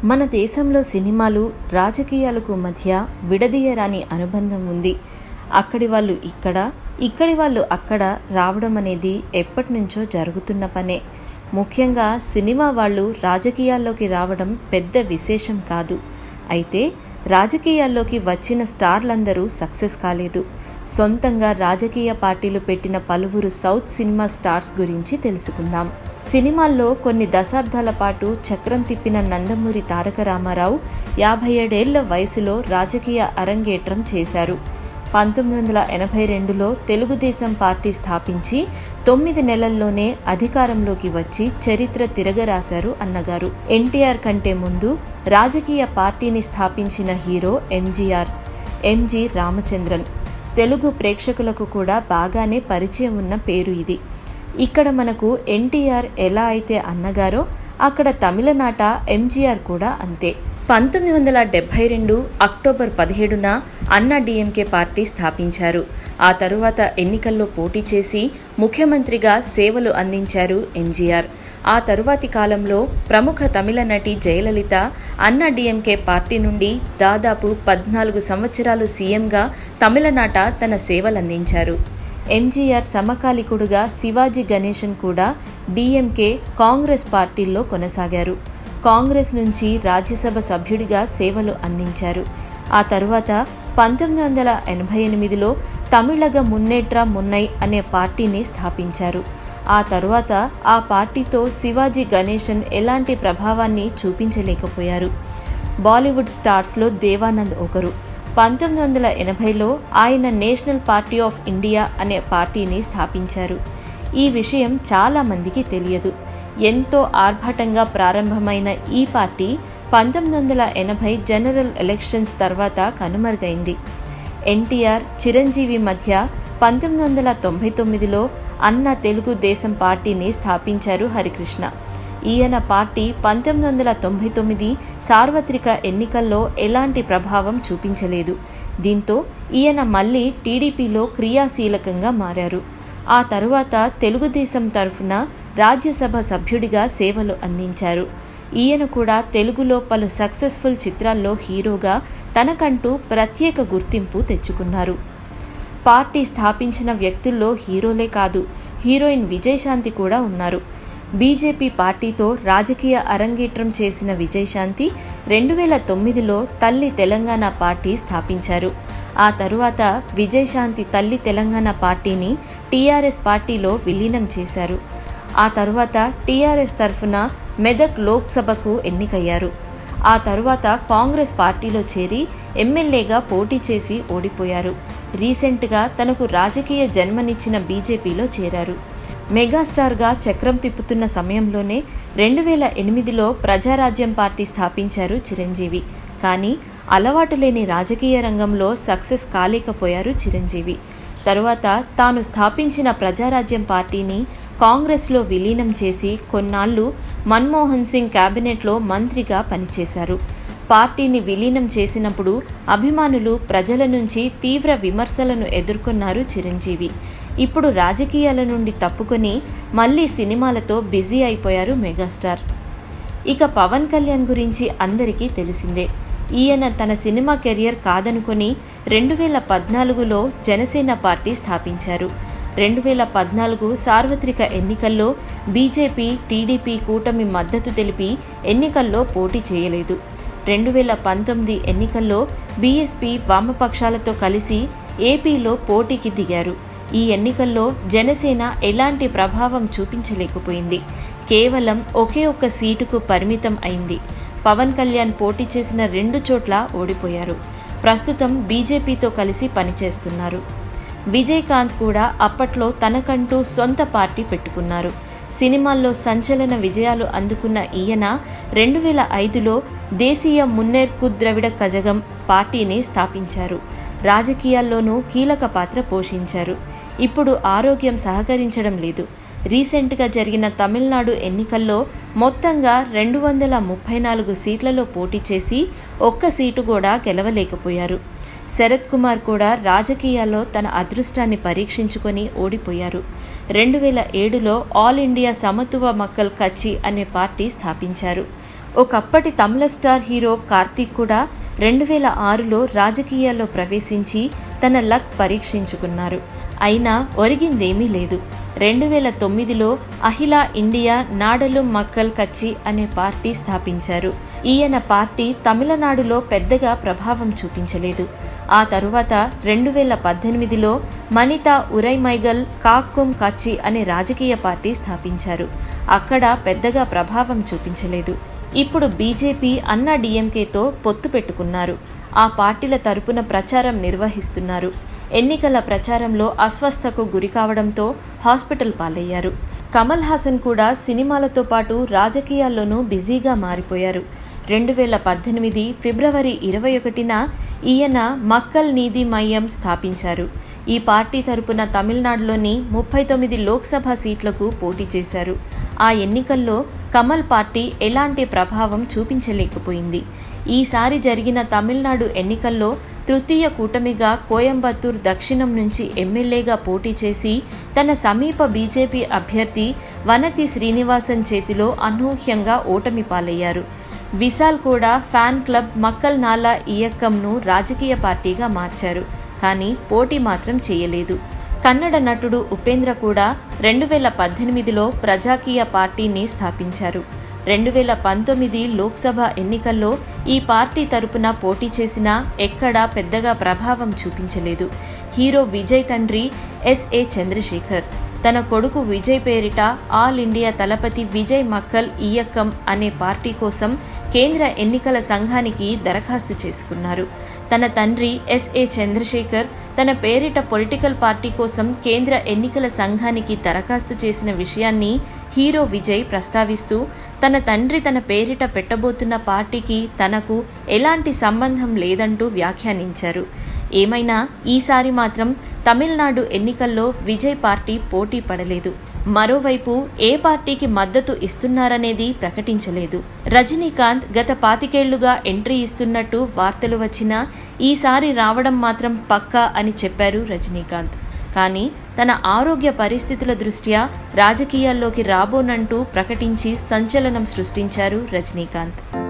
మన దేశంలో సినిమాలు రాజకీయాలకు మధ్య విడదీయరాని అనుబంధం ఉంది అక్కడి వాళ్ళు ఇక్కడ ఇక్కడి వాళ్ళు అక్కడ రావడం అనేది ఎప్పటి నుంచో జరుగుతున్న పనే ముఖ్యంగా సినిమా వాళ్ళు రాజకీయాల్లోకి రావడం పెద్ద విశేషం కాదు అయితే రాజకీయాల్లోకి వచ్చిన స్టార్లందరూ సక్సెస్ కాలేదు సొంతంగా రాజకీయ పార్టీలు పెట్టిన పలువురు సౌత్ సినిమా స్టార్స్ గురించి తెలుసుకుందాం సినిమాల్లో కొన్ని దశాబ్దాల పాటు చక్రం తిప్పిన నందమూరి తారక రామారావు యాభై ఏడేళ్ల వయసులో రాజకీయ అరంగేట్రం చేశారు పంతొమ్మిది వందల ఎనభై రెండులో తెలుగుదేశం పార్టీ స్థాపించి తొమ్మిది నెలల్లోనే అధికారంలోకి వచ్చి చరిత్ర తిరగరాశారు అన్నగారు ఎన్టీఆర్ కంటే ముందు రాజకీయ పార్టీని స్థాపించిన hero MGR MG Ramachandran Telugu ప్రేక్షకులకు కూడా బాగానే పరిచయం ఉన్న పేరు ఇది ఇక్కడ మనకు ఎన్టీఆర్ ఎలా అయితే అన్నగారో అక్కడ తమిళనాట ఎంజీఆర్ కూడా అంతే పంతొమ్మిది వందల డెబ్బై రెండు అక్టోబర్ పదిహేడున అన్నా డిఎంకే పార్టీ స్థాపించారు ఆ తరువాత ఎన్నికల్లో పోటీ చేసి ముఖ్యమంత్రిగా సేవలు అందించారు ఎంజీఆర్ ఆ తరువాతి కాలంలో ప్రముఖ తమిళ నటి జయలలిత అన్నా డిఎంకే పార్టీ నుండి దాదాపు పద్నాలుగు సంవత్సరాలు సీఎంగా తమిళనాట తన సేవలందించారు ఎంజీఆర్ సమకాలికుడుగా శివాజీ గణేశన్ కూడా డిఎంకే కాంగ్రెస్ పార్టీల్లో కొనసాగారు కాంగ్రెస్ నుంచి రాజ్యసభ సభ్యుడిగా సేవలు అందించారు ఆ తరువాత పంతొమ్మిది వందల ఎనభై ఎనిమిదిలో తమిళగ మున్నేట్ర మున్నై అనే పార్టీని స్థాపించారు ఆ తరువాత ఆ పార్టీతో శివాజీ గణేశన్ ఎలాంటి ప్రభావాన్ని చూపించలేకపోయారు బాలీవుడ్ స్టార్స్లో దేవానంద్ ఒకరు పంతొమ్మిది వందల ఎనభైలో ఆయన నేషనల్ పార్టీ ఆఫ్ ఇండియా అనే పార్టీని స్థాపించారు ఈ విషయం చాలా మందికి తెలియదు ఎంతో ఆర్భాటంగా ప్రారంభమైన ఈ పార్టీ పంతొమ్మిది వందల ఎనభై జనరల్ ఎలక్షన్స్ తర్వాత కనుమరుగైంది ఎన్టీఆర్ చిరంజీవి మధ్య పంతొమ్మిది వందల తొంభై తొమ్మిదిలో అన్న తెలుగు దేశం పార్టీని స్థాపించారు హరికృష్ణ ఈయన పార్టీ పంతొమ్మిది వందల తొంభై తొమ్మిది సార్వత్రిక ఎన్నికల్లో ఎలాంటి ప్రభావం చూపించలేదు దీంతో ఈయన మళ్ళీ టీడీపీలో క్రియాశీలకంగా మారారు ఆ తరువాత తెలుగుదేశం తరఫున రాజ్యసభ సభ్యుడిగా సేవలు అందించారు ఈయన కూడా తెలుగులో పలు సక్సెస్ఫుల్ చిత్రాల్లో హీరోగా తనకంటూ ప్రత్యేక గుర్తింపు తెచ్చుకున్నారు పార్టీ స్థాపించిన వ్యక్తుల్లో హీరోలే కాదు హీరోయిన్ విజయశాంతి కూడా ఉన్నారు బీజేపీ పార్టీతో రాజకీయ అరంగేట్రం చేసిన విజయశాంతి రెండు వేల తొమ్మిదిలో తల్లి తెలంగాణ పార్టీ స్థాపించారు ఆ తరువాత విజయశాంతి తల్లి తెలంగాణ పార్టీని టీఆర్ఎస్ పార్టీలో విలీనం చేశారు ఆ తరువాత టీఆర్ఎస్ తరఫున మెదక్ లోక్సభకు ఎన్నికయ్యారు ఆ తరువాత కాంగ్రెస్ పార్టీలో చేరి ఎమ్మెల్యేగా పోటీ చేసి ఓడిపోయారు రీసెంట్గా తనకు రాజకీయ జన్మనిచ్చిన బీజేపీలో చేరారు మెగాస్టార్గా చక్రం తిప్పుతున్న సమయంలోనే రెండు వేల ఎనిమిదిలో ప్రజారాజ్యం పార్టీ స్థాపించారు చిరంజీవి కానీ అలవాటు లేని రాజకీయ రంగంలో సక్సెస్ కాలేకపోయారు చిరంజీవి తరువాత తాను స్థాపించిన ప్రజారాజ్యం పార్టీని కాంగ్రెస్లో విలీనం చేసి కొన్నాళ్లు మన్మోహన్ సింగ్ కేబినెట్లో మంత్రిగా పనిచేశారు పార్టీని విలీనం చేసినప్పుడు అభిమానులు ప్రజల నుంచి తీవ్ర విమర్శలను ఎదుర్కొన్నారు చిరంజీవి ఇప్పుడు రాజకీయాల నుండి తప్పుకొని మళ్ళీ సినిమాలతో బిజీ అయిపోయారు మెగాస్టార్ ఇక పవన్ కళ్యాణ్ గురించి అందరికీ తెలిసిందే ఈయన తన సినిమా కెరియర్ కాదనుకొని రెండు వేల పద్నాలుగులో జనసేన పార్టీ స్థాపించారు రెండు వేల పద్నాలుగు సార్వత్రిక ఎన్నికల్లో బీజేపీ టీడీపీ కూటమి మద్దతు తెలిపి ఎన్నికల్లో పోటీ చేయలేదు రెండు వేల పంతొమ్మిది ఎన్నికల్లో బీఎస్పీ వామపక్షాలతో కలిసి ఏపీలో పోటీకి దిగారు ఈ ఎన్నికల్లో జనసేన ఎలాంటి ప్రభావం చూపించలేకపోయింది కేవలం ఒకే ఒక్క సీటుకు పరిమితం అయింది పవన్ కళ్యాణ్ పోటీ చేసిన రెండు చోట్ల ఓడిపోయారు ప్రస్తుతం బీజేపీతో కలిసి పనిచేస్తున్నారు విజయకాంత్ కూడా అప్పట్లో తనకంటూ సొంత పార్టీ పెట్టుకున్నారు సినిమాల్లో సంచలన విజయాలు అందుకున్న ఈయన రెండు వేల ఐదులో దేశీయ మున్నేర్కు ద్రవిడ కజగం పార్టీని స్థాపించారు రాజకీయాల్లోనూ కీలక పాత్ర పోషించారు ఇప్పుడు ఆరోగ్యం సహకరించడం లేదు రీసెంట్గా జరిగిన తమిళనాడు ఎన్నికల్లో మొత్తంగా రెండు వందల ముప్పై నాలుగు సీట్లలో పోటీ చేసి ఒక్క సీటు కూడా గెలవలేకపోయారు శరత్ కుమార్ కూడా రాజకీయాల్లో తన అదృష్టాన్ని పరీక్షించుకొని ఓడిపోయారు రెండు వేల ఏడులో ఆల్ ఇండియా సమతువ మక్కల్ కచ్చి అనే పార్టీ స్థాపించారు ఒకప్పటి తమిళ స్టార్ హీరో కార్తీక్ కూడా రెండు వేల ఆరులో రాజకీయాల్లో ప్రవేశించి తన లక్ పరీక్షించుకున్నారు అయినా ఒరిగిందేమీ లేదు రెండు వేల తొమ్మిదిలో అహిలా ఇండియా నాడలు మక్కల్ కచ్చి అనే పార్టీ స్థాపించారు ఈయన పార్టీ తమిళనాడులో పెద్దగా ప్రభావం చూపించలేదు ఆ తరువాత రెండు వేల పద్దెనిమిదిలో మనిత ఉరైమైగల్ కాక్కుం కచ్చి అనే రాజకీయ పార్టీ స్థాపించారు అక్కడ పెద్దగా ప్రభావం చూపించలేదు ఇప్పుడు బీజేపీ అన్నా డిఎంకేతో పొత్తు పెట్టుకున్నారు ఆ పార్టీల తరపున ప్రచారం నిర్వహిస్తున్నారు ఎన్నికల ప్రచారంలో అస్వస్థకు గురి కావడంతో హాస్పిటల్ పాలయ్యారు కమల్ హాసన్ కూడా సినిమాలతో పాటు రాజకీయాల్లోనూ బిజీగా మారిపోయారు రెండు వేల పద్దెనిమిది ఫిబ్రవరి ఇరవై ఒకటిన ఈయన మక్కల్ నీతి మయ్యం స్థాపించారు ఈ పార్టీ తరపున తమిళనాడులోని ముప్పై తొమ్మిది లోక్సభ సీట్లకు పోటీ చేశారు ఆ ఎన్నికల్లో కమల్ పార్టీ ఎలాంటి ప్రభావం చూపించలేకపోయింది ఈసారి జరిగిన తమిళనాడు ఎన్నికల్లో తృతీయ కూటమిగా కోయంబత్తూర్ దక్షిణం నుంచి ఎమ్మెల్యేగా పోటీ చేసి తన సమీప బీజేపీ అభ్యర్థి వనతి శ్రీనివాసన్ చేతిలో అనూహ్యంగా ఓటమి పాలయ్యారు విశాల్ కూడా ఫ్యాన్ క్లబ్ మక్కల్ నాలా ఇయక్కంను రాజకీయ పార్టీగా మార్చారు కానీ పోటీ మాత్రం చేయలేదు కన్నడ నటుడు ఉపేంద్ర కూడా రెండు వేల పద్దెనిమిదిలో ప్రజాకీయ పార్టీని స్థాపించారు రెండు వేల పంతొమ్మిది లోక్సభ ఎన్నికల్లో ఈ పార్టీ తరపున పోటీ చేసినా ఎక్కడా పెద్దగా ప్రభావం చూపించలేదు హీరో విజయ్ తండ్రి ఎస్ఏ చంద్రశేఖర్ తన కొడుకు విజయ్ పేరిట ఆల్ ఇండియా తలపతి విజయ్ మక్కల్ ఇయక్కం అనే పార్టీ కోసం కేంద్ర ఎన్నికల సంఘానికి దరఖాస్తు చేసుకున్నారు తన తండ్రి ఎస్ఏ చంద్రశేఖర్ తన పేరిట పొలిటికల్ పార్టీ కోసం కేంద్ర ఎన్నికల సంఘానికి దరఖాస్తు చేసిన విషయాన్ని హీరో విజయ్ ప్రస్తావిస్తూ తన తండ్రి తన పేరిట పెట్టబోతున్న పార్టీకి తనకు ఎలాంటి సంబంధం లేదంటూ వ్యాఖ్యానించారు ఏమైనా ఈసారి మాత్రం తమిళనాడు ఎన్నికల్లో విజయ్ పార్టీ పోటీ పడలేదు మరోవైపు ఏ పార్టీకి మద్దతు ఇస్తున్నారనేది ప్రకటించలేదు రజనీకాంత్ గత పాతికేళ్లుగా ఎంట్రీ ఇస్తున్నట్టు వార్తలు వచ్చినా ఈసారి రావడం మాత్రం పక్కా అని చెప్పారు రజనీకాంత్ కానీ తన ఆరోగ్య పరిస్థితుల దృష్ట్యా రాజకీయాల్లోకి రాబోనంటూ ప్రకటించి సంచలనం సృష్టించారు రజనీకాంత్